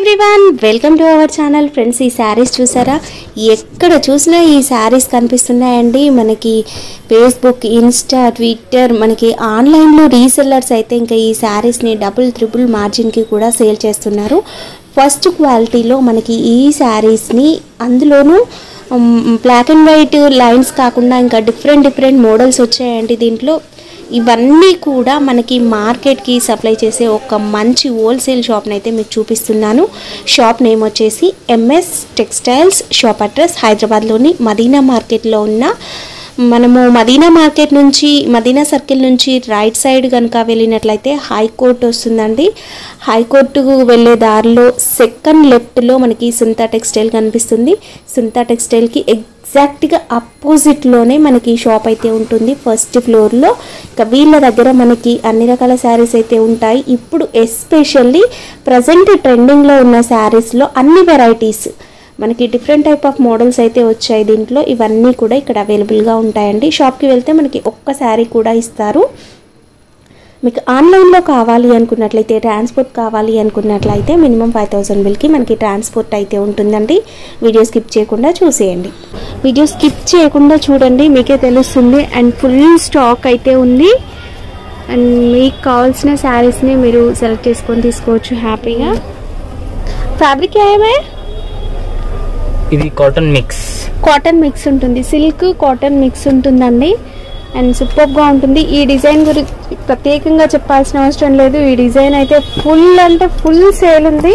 Everyone welcome to our channel friends ఈ sarees చూసారా ఎక్కడ చూసినా ఈ శారీస్ కనిపిస్తున్నాయండి మనకి ఫేస్బుక్ ఇన్స్టా ట్విట్టర్ మనకి ఆన్లైన్లో రీసెల్లర్స్ అయితే ఇంకా ఈ శారీస్ని డబుల్ త్రిబుల్ మార్జిన్కి కూడా సేల్ చేస్తున్నారు ఫస్ట్ క్వాలిటీలో మనకి ఈ శారీస్ని అందులోనూ బ్లాక్ అండ్ వైట్ లైన్స్ కాకుండా ఇంకా డిఫరెంట్ డిఫరెంట్ మోడల్స్ వచ్చాయండి దీంట్లో ఇవన్నీ కూడా మనకి మార్కెట్కి సప్లై చేసే ఒక మంచి హోల్సేల్ షాప్ని అయితే మీకు చూపిస్తున్నాను షాప్ నేమ్ వచ్చేసి ఎంఎస్ టెక్స్టైల్స్ షాప్ అడ్రస్ హైదరాబాద్లోని మదీనా మార్కెట్లో ఉన్న మనము మదీనా మార్కెట్ నుంచి మదీనా సర్కిల్ నుంచి రైట్ సైడ్ కనుక వెళ్ళినట్లయితే హైకోర్టు వస్తుందండి హైకోర్టుకు వెళ్ళే దారిలో సెకండ్ లెఫ్ట్లో మనకి సుంతా టెక్స్టైల్ కనిపిస్తుంది సుంతా టెక్స్టైల్కి ఎగ్జాక్ట్గా అపోజిట్లోనే మనకి షాప్ అయితే ఉంటుంది ఫస్ట్ ఫ్లోర్లో ఇంకా వీళ్ళ దగ్గర మనకి అన్ని రకాల శారీస్ అయితే ఉంటాయి ఇప్పుడు ఎస్పెషల్లీ ప్రజెంట్ ట్రెండింగ్లో ఉన్న శారీస్లో అన్ని వెరైటీస్ మనకి డిఫరెంట్ టైప్ ఆఫ్ మోడల్స్ అయితే వచ్చాయి దీంట్లో ఇవన్నీ కూడా ఇక్కడ అవైలబుల్గా ఉంటాయండి షాప్కి వెళ్తే మనకి ఒక్క శారీ కూడా ఇస్తారు మీకు ఆన్లైన్లో కావాలి అనుకున్నట్లయితే ట్రాన్స్పోర్ట్ కావాలి అనుకున్నట్లయితే మినిమం ఫైవ్ థౌసండ్ బిల్కి మనకి ట్రాన్స్పోర్ట్ అయితే ఉంటుందండి వీడియో స్కిప్ చేయకుండా చూసేయండి వీడియో స్కిప్ చేయకుండా చూడండి మీకే తెలుస్తుంది అండ్ ఫుల్ స్టాక్ అయితే ఉంది అండ్ మీకు కావాల్సిన శారీస్ని మీరు సెలెక్ట్ చేసుకొని తీసుకోవచ్చు హ్యాపీగా ఫ్యాబ్రిక్ ఏమే ఇది కాటన్ మిక్స్ కాటన్ మిక్స్ ఉంటుంది సిల్క్ కాటన్ మిక్స్ ఉంటుందండి అండ్ సూపర్గా ఉంటుంది ఈ డిజైన్ గురించి ప్రత్యేకంగా చెప్పాల్సిన అవసరం లేదు ఈ డిజైన్ అయితే ఫుల్ అంటే ఫుల్ సేల్ ఉంది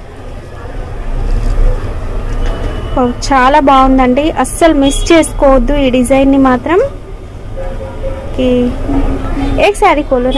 ఓ, చాలా బాగుందండి అస్సలు మిస్ చేసుకోవద్దు ఈ డిజైన్ని మాత్రం ఓకే ఏ శారీ కోలోనా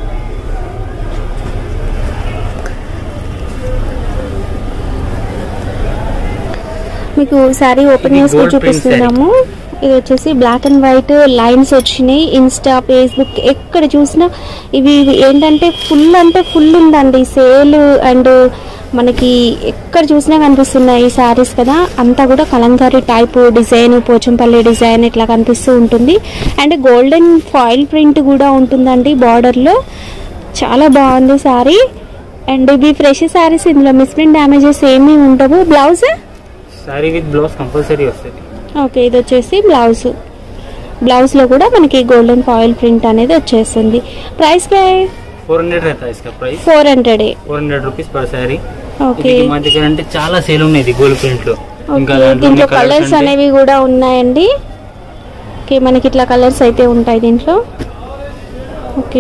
మీకు శారీ ఓపెన్ ఇది చేసుకొని gold print చూపిస్తున్నాము ఇది వచ్చేసి బ్లాక్ అండ్ వైట్ లైన్స్ వచ్చినాయి ఇన్స్టా ఫేస్బుక్ ఎక్కడ చూసినా ఇవి ఏంటంటే ఫుల్ అంటే ఫుల్ ఉందండి సేల్ అండ్ మనకి ఎక్కడ చూసినా కనిపిస్తున్నాయి ఈ శారీస్ కదా అంతా కూడా Kalamkari type design Pochampalli design ఇట్లా కనిపిస్తూ ఉంటుంది అండ్ గోల్డెన్ ఫాయిల్ ప్రింట్ కూడా ఉంటుందండి బార్డర్లో చాలా బాగుంది శారీ అండ్ ఇవి ఫ్రెష్ శారీస్ ఇందులో మిస్ప్రింట్ డ్యామేజెస్ ఏమీ ఉండవు blouse saree with blouse compulsory వస్తుంది ఓకే ఇది వచ్చేసి బ్లౌజ్ బ్లౌజ్లో కూడా మనకి గోల్డెన్ ఫాయిల్ ప్రింట్ అనేది వచ్చేస్తుంది ప్రైస్ ఫోర్ హండ్రెడ్ रहता है इसका price four hundred four hundred rupees per saree okay ఇది మా దగ్గర అంటే చాలా సేల్ ఉన్నాయి ఇది గోల్డ్ ప్రింట్ లో ఇంకా ఓకే దాంట్లో దీంట్లో colours కలర్స్ అంటే అనేవి కూడా ఉన్నాయండి ఓకే మనకి ఇట్లా కలర్స్ అయితే ఉంటాయి దీంట్లో okay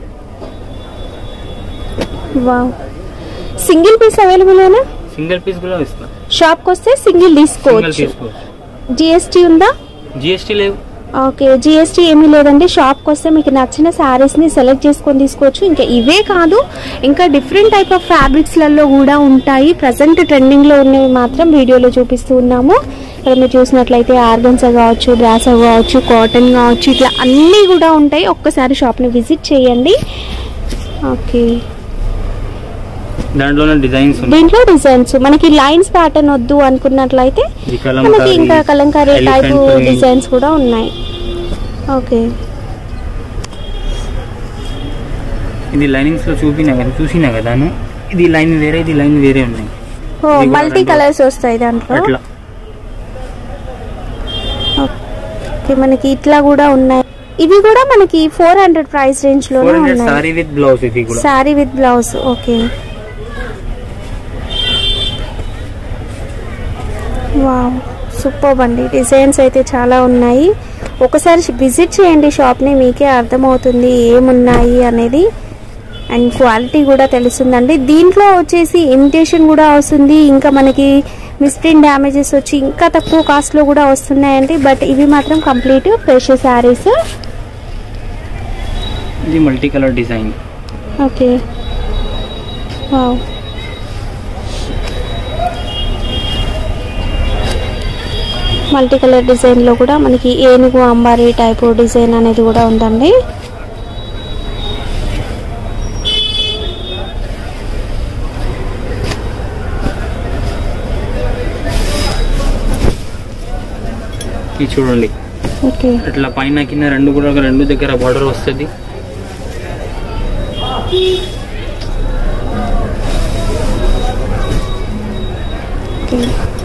wow single piece available single piece కూడా ఇస్తాం షాప్కి వస్తే సింగిల్ సింగిల్ తీసుకోవచ్చు తీసుకోవచ్చు జిఎస్టీ ఉందా జిఎస్టీ లేవు ఓకే జిఎస్టీ ఏమీ లేదండి షాప్కి వస్తే మీకు నచ్చిన శారీస్ని సెలెక్ట్ చేసుకొని తీసుకోవచ్చు ఇంకా ఇవే కాదు ఇంకా డిఫరెంట్ టైప్ ఆఫ్ ఫ్యాబ్రిక్స్లలో కూడా ఉంటాయి ప్రజెంట్ ట్రెండింగ్లో ఉన్నవి మాత్రం వీడియోలో చూపిస్తూ ఉన్నాము ఇక్కడ మీరు చూసినట్లయితే ఆర్గన్సా కావచ్చు బ్రాసా కావచ్చు కాటన్ కావచ్చు ఇట్లా అన్నీ కూడా ఉంటాయి ఒక్కసారి షాప్ని విజిట్ చేయండి ఓకే దాంట్లోనే డిజైన్స్ ఉన్నాయి దీంట్లో డిజైన్స్ మనకి లైన్స్ ప్యాటర్న్ వద్దు అనుకున్నట్లయితే ఇది మనకి ఇంకా Kalamkari type elephant print. Designs కూడా ఉన్నాయి ఓకే ఇది లైనింగ్స్ లో చూపినా కదా చూసినా కదా నేను. ఇది లైన్ వేరే ఇది లైన్ వేరే ఉన్నాయి ఓ ఇది కూడా మల్టీ రెండు. కలర్స్ వస్తాయి దాంట్లో అట్లా ఓకే మనకి ఇట్లా కూడా ఉన్నాయి ఇవి కూడా మనకి four hundred price range four లోనే హండ్రెడ్ ఉన్నాయి సారీ విత్ బ్లౌజ్ ఇది కూడా saree with blouse okay wow super అండి డిజైన్స్ అయితే చాలా ఉన్నాయి ఒకసారి విజిట్ చేయండి షాప్ని మీకే అర్థమవుతుంది ఏమున్నాయి అనేది అండ్ క్వాలిటీ కూడా తెలుస్తుందండి దీంట్లో వచ్చేసి ఇమిటేషన్ కూడా వస్తుంది ఇంకా మనకి మిస్ప్రింట్ డ్యామేజెస్ వచ్చి ఇంకా తక్కువ కాస్ట్లో కూడా వస్తున్నాయండి బట్ ఇవి మాత్రం కంప్లీట్ ఫ్రెష్ శారీస్ ఇది multi colour design okay wow multi colour డిజైన్లో కూడా మనకి ఏనుగు అంబారీ టైపు డిజైన్ అనేది కూడా ఉందండి ఇది చూడండి ఓకే ఇట్లా పైన కింద రెండు కూడా ఒక రెండు దగ్గర బార్డర్ వస్తుంది ఓకే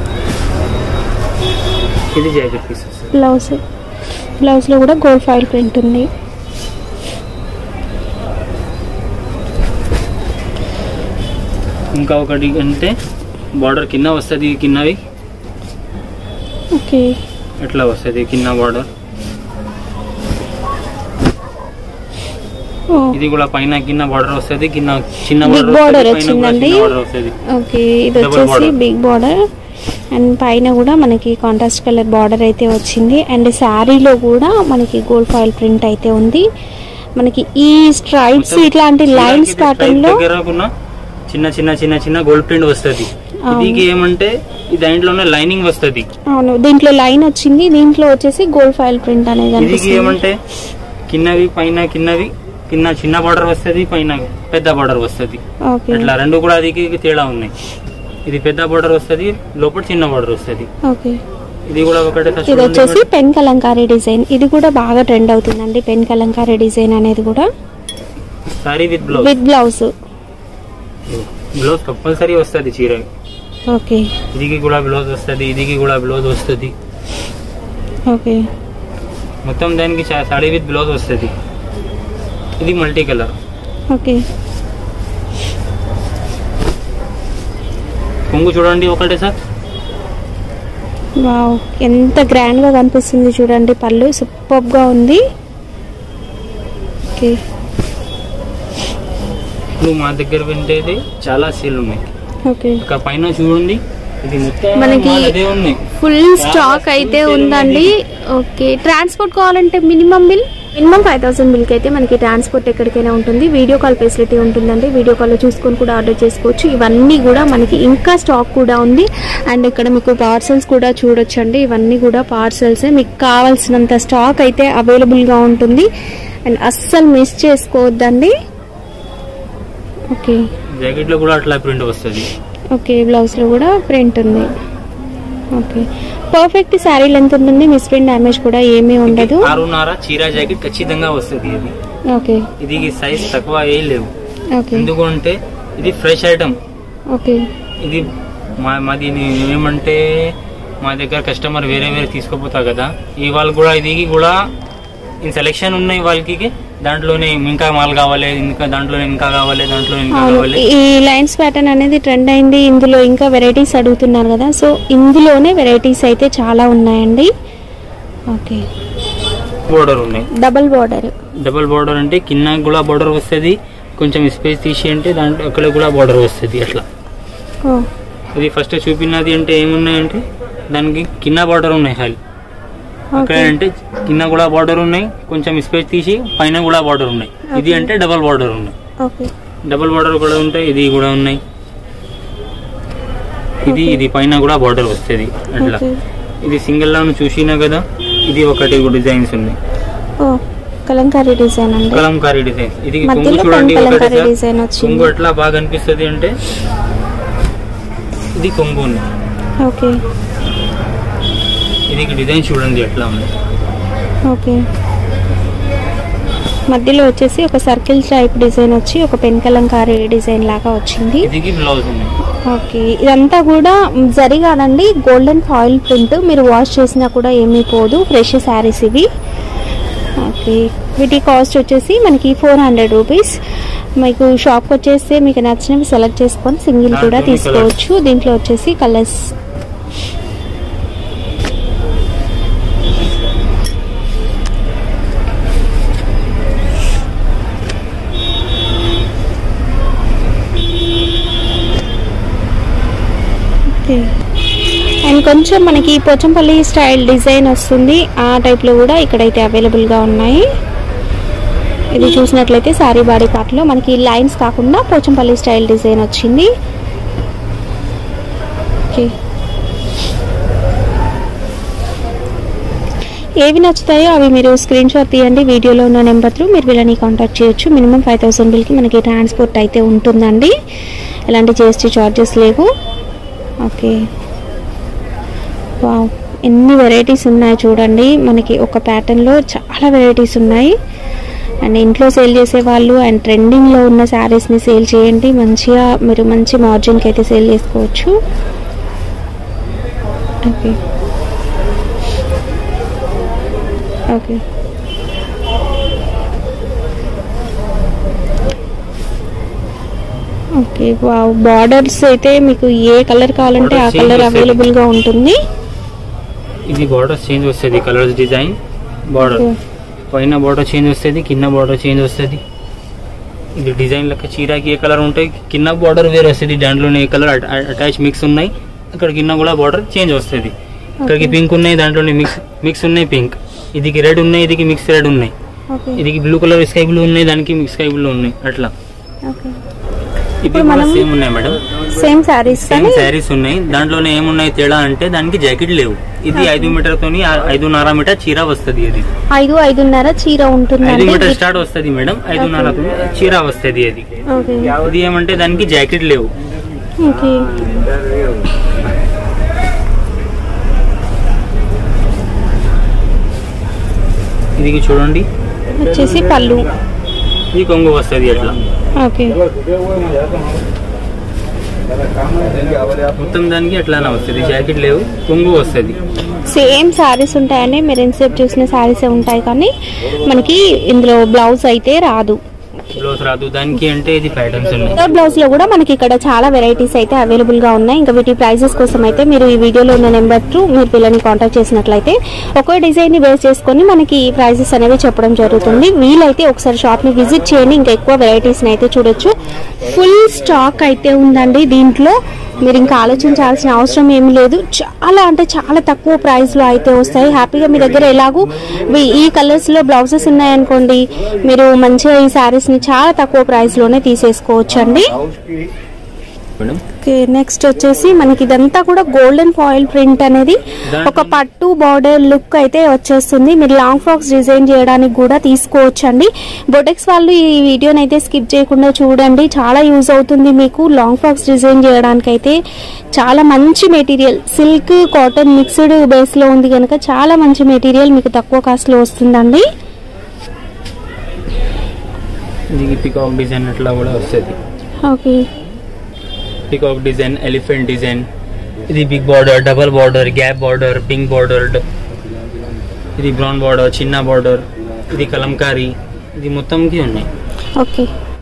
ఇది జాకెట్ పీస్ వస్తుంది బ్లౌజ్ బ్లౌజ్లో కూడా గోల్డ్ ఫాయిల్ ప్రింట్ ఉంది ఇంకా ఒకటి అంటే బార్డర్ కింద వస్తుంది కిందవి ఓకే ఎట్లా వస్తుంది కింద బార్డర్ ఓ, ఇది కూడా పైన కింద బార్డర్ వస్తుంది కింద చిన్న Big బార్డర్ border వస్తుంది పైన కూడా వచ్చిందండి. చిన్న బార్డర్ వస్తుంది ఓకే ఇది Double వచ్చేసి border. బిగ్ బార్డర్ అండ్ పైన కూడా మనకి కాంట్రాస్ట్ కలర్ బార్డర్ అయితే వచ్చింది అండ్ శారీలో కూడా మనకి గోల్డ్ ఫాయిల్ ప్రింట్ అయితే ఉంది మనకి ఈ స్ట్రైప్స్ మొత్తం ఇట్లాంటి లైన్స్ చూడడానికి ప్యాటర్న్ లో దగ్గర ఉన్న చిన్న చిన్న చిన్న చిన్న గోల్డ్ ప్రింట్ వస్తుంది అవును. ఇది ఏమంటే ఈ దాంట్లోనే లైనింగ్ వస్తుంది అవును దీంట్లో లైన్ వచ్చింది దీంట్లో వచ్చేసి గోల్డ్ ఫాయిల్ ప్రింట్ అనేది ఇది కనిపిస్తుంది ఏమంటే కిందవి పైన కిందవి కింద చిన్న బార్డర్ వస్తుంది పైన పెద్ద బార్డర్ వస్తుంది ఓకే ఇట్లా రెండు కూడా అది తేడా ఉన్నాయి ఇది పెద్ద బార్డర్ వస్తుంది లోపల చిన్న బార్డర్ వస్తుంది ఓకే ఇది కూడా ఒకటే ఇది వచ్చేసి పెన్ కలంకారీ డిజైన్ ఇది కూడా బాగా ట్రెండ్ అవుతుందండి పెన్ కలంకారీ డిజైన్ అనేది కూడా saree with blouse with blouse blouse compulsory వస్తుంది చీర ఓకే ఇదికి కూడా బ్లౌజ్ వస్తుంది ఇదికి కూడా బ్లౌజ్ వస్తుంది ఓకే మొత్తం దానికి చా- సారీ విత్ బ్లౌజ్ వస్తుంది ఇది మల్టీ కలర్ ఓకే కొంగు చూడండి ఒకటే సార్ వావ్ ఎంత గ్రాండ్ గా కనిపిస్తుంది చూడండి పళ్ళు సూపర్ గా ఉంది ఓకే ఇప్పుడు మా దగ్గర వింటేది చాలా సేల్ ఉన్నాయి ఓకే ఇక పైన చూడండి ఇది మొత్తం మనకి మాల్ అదే ఉన్నాయి ఫుల్ స్టాక్ అయితే ఉందండి ఓకే ట్రాన్స్పోర్ట్ కావాలంటే minimum bill minimum five thousand బిల్కి అయితే మనకి ట్రాన్స్పోర్ట్ ఎక్కడికైనా ఉంటుంది వీడియో కాల్ ఫెసిలిటీ ఉంటుందండి వీడియో కాల్లో చూసుకొని కూడా ఆర్డర్ చేసుకోవచ్చు ఇవన్నీ కూడా మనకి ఇంకా స్టాక్ కూడా ఉంది అండ్ ఇక్కడ మీకు పార్సల్స్ కూడా చూడొచ్చండి ఇవన్నీ కూడా పార్సల్స్ మీకు కావాల్సినంత స్టాక్ అయితే అవైలబుల్గా ఉంటుంది అండ్ అస్సలు మిస్ చేసుకోవద్దండి ఓకే జాకెట్ లో కూడా అట్లా ప్రింట్ వస్తుంది ఓకే బ్లౌజ్లో కూడా ప్రింట్ ఉంది ఓకే పర్ఫెక్ట్ శారీ లెంత్ ఉంటుంది మిస్ ప్రింట్ డ్యామేజ్ కూడా ఏమీ ఉండదు ఆరున్నర చీర జాకెట్ ఖచ్చితంగా వస్తుంది ఇది ఓకే ఇది సైజ్ తక్కువ ఏ లేవు ఓకే ఎందుకు అంటే ఇది ఫ్రెష్ ఐటమ్ ఓకే ఇది మా మాది ని- ఏమంటే మా దగ్గర కస్టమర్ వేరే వేరే తీసుకోపోతా కదా ఈ వాళ్ళు కూడా ఇది కూడా ఈ సెలెక్షన్ ఉన్నాయి వాళ్ళకి దాంట్లోనే ఇంకా మాల్ కావాలి ఇంకా దాంట్లోనే ఇంకా కావాలి దాంట్లో ఇంకా అవును కావాలి ఈ లైన్స్ ప్యాటర్న్ అనేది ట్రెండ్ అయింది ఇందులో ఇంకా వెరైటీస్ అడుగుతున్నారు కదా సో ఇందులోనే వెరైటీస్ అయితే చాలా ఉన్నాయండి ఓకే బోర్డర్ ఉన్నాయి డబల్ బార్డర్ డబుల్ బోర్డర్ అంటే కింద కూడా బోర్డర్ వస్తుంది కొంచెం స్పేస్ తీసి అంటే దాంట్లో అక్కడ కూడా బోర్డర్ వస్తుంది అట్లా ఓ ఇది ఫస్ట్ చూపినది అంటే ఏమున్నాయంటే దానికి కింద బార్డర్ ఉన్నాయి హాల్ అక్కడ ఓకే అంటే కింద కూడా బార్డర్ ఉన్నాయి కొంచెం స్పేస్ తీసి పైన కూడా బార్డర్ ఉన్నాయి ఇది అంటే డబల్ బార్డర్ ఉన్నాయి ఓకే డబల్ బార్డర్ కూడా ఉంటాయి ఇది కూడా ఉన్నాయి ఇది ఇది పైన కూడా బార్డర్ వస్తుంది అట్లా ఓకే ఇది సింగిల్ లా చూసినా కదా ఇది ఒకటి డిజైన్స్ ఉన్నాయి ఓ కలంకారీ డిజైన్ అండి కలంకారీ డిజైన్ ఇది కొంగు మధ్యలో చూడండి ఒకటి కలంకారీ సార్. డిజైన్ వచ్చింది కొంగు ఎట్లా బాగా అనిపిస్తుంది అంటే ఇది కొంగు ఉంది ఓకే ఇది డిజైన్ చూడండి ఎట్లా ఉంది ఓకే మధ్యలో వచ్చేసి ఒక సర్కిల్ టైప్ డిజైన్ వచ్చి ఒక పెన్ కలంకారీ డిజైన్ లాగా వచ్చింది ఇది బ్లౌజ్ ఉంది ఓకే ఇదంతా కూడా జరి కాదండి గోల్డెన్ ఫాయిల్ ప్రింట్ మీరు వాష్ చేసినా కూడా ఏమీ పోదు ఫ్రెష్ శారీస్ ఇవి ఓకే వీటి కాస్ట్ వచ్చేసి మనకి ఫోర్ హండ్రెడ్ రూపీస్ మీకు షాప్కి వచ్చేస్తే మీకు నచ్చినవి సెలెక్ట్ చేసుకొని సింగిల్ కూడా దాంట్లోనే తీసుకోవచ్చు దీంట్లో వచ్చేసి కలర్స్ ఓకే అండ్ కొంచెం మనకి పోచంపల్లి స్టైల్ డిజైన్ వస్తుంది ఆ టైప్లో కూడా ఇక్కడైతే అవైలబుల్గా ఉన్నాయి ఇది చూసినట్లయితే సారీ బాడీ పార్ట్లో మనకి లైన్స్ కాకుండా పోచంపల్లి స్టైల్ డిజైన్ వచ్చింది ఓకే ఏవి నచ్చుతాయో అవి మీరు స్క్రీన్ షాట్ తీయండి వీడియోలో ఉన్న నెంబర్ త్రూ మీరు వీళ్ళని కాంటాక్ట్ చేయొచ్చు మినిమం ఫైవ్ థౌసండ్ బిల్కి మనకి ట్రాన్స్పోర్ట్ అయితే ఉంటుందండి ఎలాంటి జిఎస్టీ చార్జెస్ లేవు ఓకే వావ్ ఎన్ని వెరైటీస్ ఉన్నాయి చూడండి మనకి ఒక ప్యాటర్న్లో చాలా వెరైటీస్ ఉన్నాయి అండ్ ఇంట్లో సేల్ చేసే వాళ్ళు అండ్ ట్రెండింగ్లో ఉన్న శారీస్ని సేల్ చేయండి మంచిగా మీరు మంచి మార్జిన్కి అయితే సేల్ చేసుకోవచ్చు okay okay okay wow borders అయితే మీకు ఏ కలర్ కావాలంటే ఆ Borders change కలర్ వస్తాయి. అవైలబుల్ గా ఉంటుంది ఇది బార్డర్ చేంజ్ వస్తుంది కలర్స్ డిజైన్ బార్డర్ Okay. పైన బార్డర్ చేంజ్ వస్తుంది కింద బార్డర్ చేంజ్ వస్తుంది ఇది డిజైన్ లెక్క చీరాకి ఏ కలర్ ఉంటాయి కింద బార్డర్ వేరే వస్తుంది దాంట్లోనే ఏ కలర్ అటాచ్ మిక్స్ ఉన్నాయి అక్కడ కింద కూడా బార్డర్ చేంజ్ వస్తుంది ఇక్కడికి Okay. పింక్ ఉన్నాయి దాంట్లోనే మిక్స్ మిక్స్ ఉన్నాయి పింక్ ఇదికి రెడ్ ఉన్నాయి ఇదికి మిక్స్ రెడ్ ఉన్నాయి ఓకే ఇదికి బ్లూ కలర్ స్కై బ్లూ ఉన్నాయి దానికి స్కై బ్లూ ఉన్నాయి అట్లా ఓకే ఇవి ఇప్పుడు కూడా మనం- సేమ్ ఉన్నాయి మేడం సేమ్ శారీస్ సేమ్ కానీ శారీస్ ఉన్నాయి దాంట్లోనే ఏమున్నాయి తేడా అంటే దానికి జాకెట్ లేవు ఇది ఐదు మీటర్ తోని ఆ- ఐదున్నర మీటర్ చీర వస్తుంది ఇది ఐదు ఐదున్నర చీర ఐదు ఉంటుందండి మీటర్ స్టార్ట్ వస్తుంది మేడం ఐదున్నర తోని చీర వస్తుంది అది ఓకే ఇది ఏమంటే దానికి జాకెట్ లేవు ఓకే ఇది చూడండి వచ్చేసి పళ్ళు ఇది కొంగు వస్తుంది అట్లా ఓకే మొత్తం దానికి అట్లానే వస్తుంది జాకెట్ లేవు కొంగు వస్తుంది సేమ్ శారీస్ ఉంటాయండి మీరు ఎంతసేపు చూసిన శారీసే ఉంటాయి కానీ మనకి ఇందులో బ్లౌజ్ అయితే రాదు బ్లౌజ్ రాదు దానికి అంటే ఇది ప్యాటర్న్స్ ఉన్నాయి కలర్ బ్లౌజ్ లో కూడా మనకి ఇక్కడ చాలా వెరైటీస్ అయితే అవైలబుల్ గా ఉన్నాయి ఇంకా వీటి ప్రైజెస్ కోసం అయితే మీరు ఈ వీడియోలో ఉన్న నెంబర్ టు మీరు పిల్లల్ని కాంటాక్ట్ చేసినట్లయితే ఒక్కో డిజైన్ ని బేస్ చేసుకొని మనకి ప్రైజెస్ అనేవి చెప్పడం జరుగుతుంది వీలైతే ఒకసారి షాప్ ని విజిట్ చేయండి ఇంకా ఎక్కువ వెరైటీస్ అయితే చూడొచ్చు ఫుల్ స్టాక్ అయితే ఉందండి దీంట్లో మీరు ఇంకా ఆలోచించాల్సిన అవసరం ఏమీ లేదు చాలా అంటే చాలా తక్కువ ప్రైస్ లో అయితే వస్తాయి హ్యాపీగా మీ దగ్గర ఎలాగూ మీ- ఈ కలర్స్ లో బ్లౌజెస్ ఉన్నాయనుకోండి మీరు మంచిగా ఈ శారీస్ ని చాలా తక్కువ ప్రైస్ లోనే తీసేసుకోవచ్చు అండి మేడం ఓకే నెక్స్ట్ వచ్చేసి మనకి ఇదంతా కూడా గోల్డెన్ ఫాయిల్ ప్రింట్ అనేది ఒక పట్టు బార్డర్ లుక్ అయితే వచ్చేస్తుంది మీరు లాంగ్ ఫ్రాక్స్ డిజైన్ చేయడానికి కూడా తీసుకోవచ్చు అండి బొటెక్స్ వాళ్ళు ఈ వీడియోని అయితే స్కిప్ చేయకుండా చూడండి చాలా యూజ్ అవుతుంది మీకు లాంగ్ ఫ్రాక్స్ డిజైన్ చేయడానికి అయితే చాలా మంచి material silk cotton mixed base లో ఉంది కనుక చాలా మంచి మెటీరియల్ మీకు తక్కువ కాస్ట్ లో వస్తుందండి ఇది పికాక్ డిజైన్ అట్లా కూడా వస్తుంది okay peacock design elephant design ఇది big border double border gap border pink border ఇది బ్రౌన్ బార్డర్ చిన్న బార్డర్ ఇది కలంకారీ ఇది మొత్తంకి ఉన్నాయి ఓకే